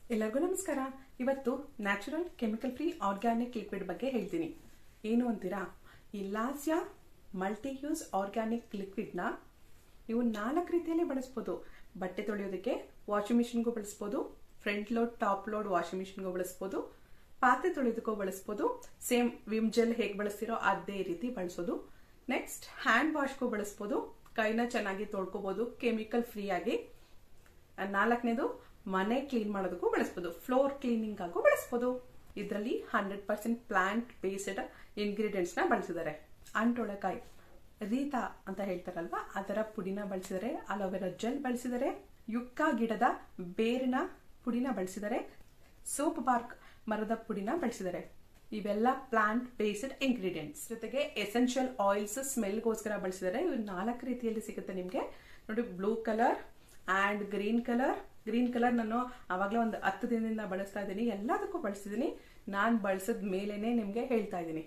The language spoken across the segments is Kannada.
ಎಲ್ಲರಿಗೂ ನಮಸ್ಕಾರ ಇವತ್ತು natural chemical free organic liquid ಬಗ್ಗೆ ಹೇಳ್ತೀನಿ ಏನು ಅಂತೀರಾ ಈ ಲಾಸ್ಯ ಮಲ್ಟಿ ಯೂಸ್ ಆರ್ಗ್ಯಾನಿಕ್ ಲಿಕ್ವಿಡ್ನ ನೀವು ನಾಲ್ಕು ರೀತಿಯಲ್ಲಿ ಬಳಸ್ಬೋದು ಬಟ್ಟೆ ತೊಳೆಯೋದಕ್ಕೆ ವಾಷಿಂಗ್ ಮಿಷಿನ್ಗೂ ಬಳಸ್ಬೋದು front load top load washing ಮಿಷಿನ್ಗೂ ಬಳಸ್ಬೋದು ಪಾತ್ರೆ ತೊಳೆಯೋದಕ್ಕೂ ಬಳಸ್ಬೋದು ಸೇಮ್ ವಿಮ್ ಜೆಲ್ ಹೇಗೆ ಬಳಸ್ತೀರೋ ಅದೇ ರೀತಿ ಬಳಸೋದು ನೆಕ್ಸ್ಟ್ ಹ್ಯಾಂಡ್ ವಾಶ್ಗೂ ಬಳಸ್ಬೋದು ಕೈನ ಚೆನ್ನಾಗಿ ತೊಳ್ಕೊಬೋದು ಕೆಮಿಕಲ್ ಫ್ರೀ ಆಗಿ ನಾಲ್ಕನೇದು ಮನೆ ಕ್ಲೀನ್ ಮಾಡೋದಕ್ಕೂ ಬಳಸ್ಬೋದು ಫ್ಲೋರ್ ಕ್ಲೀನಿಂಗ್ ಆಗು ಬಳಸ್ಬೋದು ಇದರಲ್ಲಿ hundred percent plant based ingredients ನ ಬಳಸಿದ್ದಾರೆ ಅಂಟೊಳಕಾಯಿ ರೀತಾ ಅಂತ ಹೇಳ್ತಾರಲ್ವಾ ಅದರ ಪುಡಿನ ಬಳಸಿದರೆ ಅಲೋವೆರಾ ಜೆಲ್ ಬಳಸಿದರೆ ಯುಕ್ಕ ಗಿಡದ ಬೇರಿನ ಪುಡಿನ ಬಳಸಿದರೆ ಸೋಪ್ ಬಾರ್ಕ್ ಮರದ ಪುಡಿನ ಬಳಸಿದ್ದಾರೆ ಇವೆಲ್ಲ ಪ್ಲಾಂಟ್ ಬೇಸ್ಡ್ ಇಂಗ್ರೀಡಿಯೆಂಟ್ಸ್ ಜೊತೆಗೆ ಎಸೆನ್ಷಿಯಲ್ ಆಯಿಲ್ಸ್ ಸ್ಮೆಲ್ಗೋಸ್ಕರ ಬಳಸಿದ್ದಾರೆ ಇವು ನಾಲ್ಕು ರೀತಿಯಲ್ಲಿ ಸಿಗುತ್ತೆ ನಿಮಗೆ ನೋಡಿ blue colour and green colour green colour ನಾನು ಆವಾಗಲೇ ಒಂದು ಹತ್ತು ದಿನದಿಂದ ಬಳಸ್ತಾ ಇದ್ದೀನಿ ಎಲ್ಲದಕ್ಕೂ ಬಳಸಿದ್ದೀನಿ ನಾನು ಬಳಸಿದ ಮೇಲೇನೆ ನಿಮಗೆ ಹೇಳ್ತಾ ಇದ್ದೀನಿ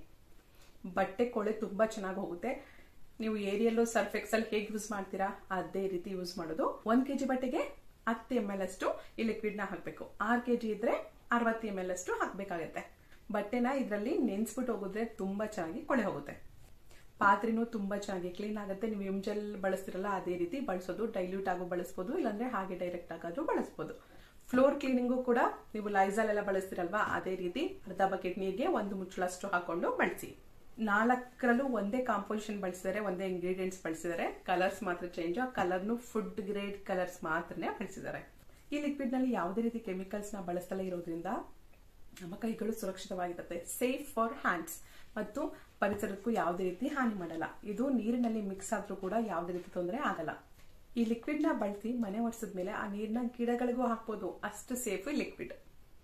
ಬಟ್ಟೆ ಕೊಳೆ ತುಂಬಾ ಚೆನ್ನಾಗಿ ಹೋಗುತ್ತೆ ನೀವು ಏರಿಯಲ್ಲೂ ಸರ್ಫ್ ಎಕ್ಸಲ್ ಹೇಗೆ ಯೂಸ್ ಮಾಡ್ತೀರಾ ಅದೇ ರೀತಿ ಯೂಸ್ ಮಾಡೋದು ಒಂದ್ ಕೆಜಿ ಬಟ್ಟೆಗೆ ಹತ್ತು ಎಮ್ ಎಲ್ ಅಷ್ಟು ಈ ಲಿಕ್ವಿಡ್ ನ ಹಾಕಬೇಕು ಆರು ಕೆಜಿ ಇದ್ರೆ ಅರವತ್ತು ಎಮ್ ಎಲ್ ಅಷ್ಟು ಹಾಕಬೇಕಾಗತ್ತೆ ಬಟ್ಟೆನ ಇದರಲ್ಲಿ ನೆನ್ಸ್ಬಿಟ್ಟು ಹೋಗಿದ್ರೆ ತುಂಬಾ ಚೆನ್ನಾಗಿ ಕೊಳೆ ಹೋಗುತ್ತೆ ಪಾತ್ರೆನೂ ತುಂಬಾ ಚೆನ್ನಾಗಿ ಕ್ಲೀನ್ ಆಗುತ್ತೆ ನೀವು ಎಮ್ ಜೆಲ್ ಬಳಸ್ತಿರಲ್ಲ ಅದೇ ರೀತಿ ಬಳಸೋದು ಡೈಲ್ಯೂಟ್ ಆಗೋ ಬಳಸ್ಬೋದು ಇಲ್ಲಾಂದ್ರೆ ಹಾಗೆ ಡೈರೆಕ್ಟ್ ಆಗಾದ್ರೂ ಬಳಸ್ಬೋದು ಫ್ಲೋರ್ ಕ್ಲೀನಿಂಗು ಕೂಡ ನೀವು ಲೈಸಾಲ್ ಎಲ್ಲ ಬಳಸ್ತಿರಲ್ವಾ ಅದೇ ರೀತಿ ಅರ್ಧ ಬಕೆಟ್ ನೀರಿಗೆ ಒಂದು ಮುಚ್ಚಳಷ್ಟು ಹಾಕೊಂಡು ಬಳಸಿ ನಾಲ್ಕರಲ್ಲೂ ಒಂದೇ ಕಾಂಪೋಸಿಷನ್ ಬಳಸಿದರೆ ಒಂದೇ ಇಂಗ್ರೀಡಿಯೆಂಟ್ಸ್ ಬಳಸಿದ್ದಾರೆ ಕಲರ್ಸ್ ಮಾತ್ರ ಚೇಂಜ್ ಆ ಕಲರ್ನು ಫುಡ್ ಗ್ರೇಡ್ ಕಲರ್ಸ್ ಮಾತ್ರನೇ ಬಳಸಿದ್ದಾರೆ ಈ ಲಿಕ್ವಿಡ್ ನಲ್ಲಿ ಯಾವುದೇ ರೀತಿ ಕೆಮಿಕಲ್ಸ್ ನ ಬಳಸಲೇ ಇರೋದ್ರಿಂದ ನಮ್ಮ ಕೈಗಳು ಸುರಕ್ಷಿತವಾಗಿರುತ್ತೆ ಸೇಫ್ ಫಾರ್ ಹ್ಯಾಂಡ್ಸ್ ಮತ್ತು ಪರಿಸರಕ್ಕೂ ಯಾವುದೇ ರೀತಿ ಹಾನಿ ಮಾಡಲ್ಲ ಇದು ನೀರಿನಲ್ಲಿ ಮಿಕ್ಸ್ ಆದ್ರೂ ಕೂಡ ಯಾವುದೇ ರೀತಿ ತೊಂದರೆ ಆಗಲ್ಲ ಈ ಲಿಕ್ವಿಡ್ ನ ಬಳಸಿ ಮನೆ ಒರೆಸಿದ ಮೇಲೆ ಆ ನೀರಿನ ಗಿಡಗಳಿಗೂ ಹಾಕ್ಬೋದು ಅಷ್ಟು ಸೇಫ್ ಲಿಕ್ವಿಡ್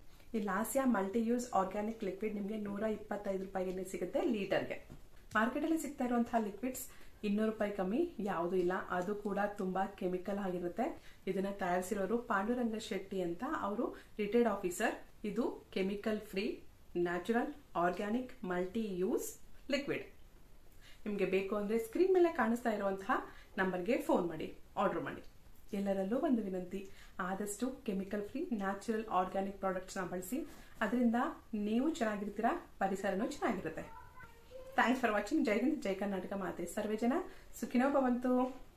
ಈ Lasya multi use organic liquid ನಿಮಗೆ ನೂರ ಇಪ್ಪತ್ತೈದು ರೂಪಾಯಿಗೆ ಸಿಗುತ್ತೆ ಲೀಟರ್ಗೆ ಮಾರ್ಕೆಟಲ್ಲಿ ಸಿಗ್ತಾ ಇರುವಂತಹ ಲಿಕ್ವಿಡ್ಸ್ ಇನ್ನೂರು ರೂಪಾಯಿ ಕಮ್ಮಿ ಯಾವುದೂ ಇಲ್ಲ ಅದು ಕೂಡ ತುಂಬಾ ಕೆಮಿಕಲ್ ಆಗಿರುತ್ತೆ ಇದನ್ನ ತಯಾರಿಸಿರೋರು ಪಾಂಡುರಂಗ ಶೆಟ್ಟಿ ಅಂತ ಅವರು ರಿಟೈರ್ಡ್ ಆಫೀಸರ್ ಇದು chemical free natural organic multi use liquid ನಿಮಗೆ ಬೇಕು ಅಂದ್ರೆ ಸ್ಕ್ರೀನ್ ಮೇಲೆ ಕಾಣಿಸ್ತಾ ಇರುವಂತಹ ನಂಬರ್ಗೆ ಫೋನ್ ಮಾಡಿ ಆರ್ಡರ್ ಮಾಡಿ ಎಲ್ಲರಲ್ಲೂ ಒಂದು ವಿನಂತಿ ಆದಷ್ಟು ಕೆಮಿಕಲ್ ಫ್ರೀ ನ್ಯಾಚುರಲ್ ಆರ್ಗ್ಯಾನಿಕ್ ಪ್ರಾಡಕ್ಟ್ಸ್ನ ಬಳಸಿ ಅದರಿಂದ ನೀವು ಚೆನ್ನಾಗಿರ್ತೀರಾ ಪರಿಸರನೂ ಚೆನ್ನಾಗಿರುತ್ತೆ ಥ್ಯಾಂಕ್ಸ್ ಫಾರ್ ವಾಚಿಂಗ್ ಜೈ ಹಿಂದ್ ಜೈ ಕರ್ನಾಟಕ ಮಾತೆ ಸರ್ವೇ ಜನ ಸುಖಿನೋ ಭವಂತು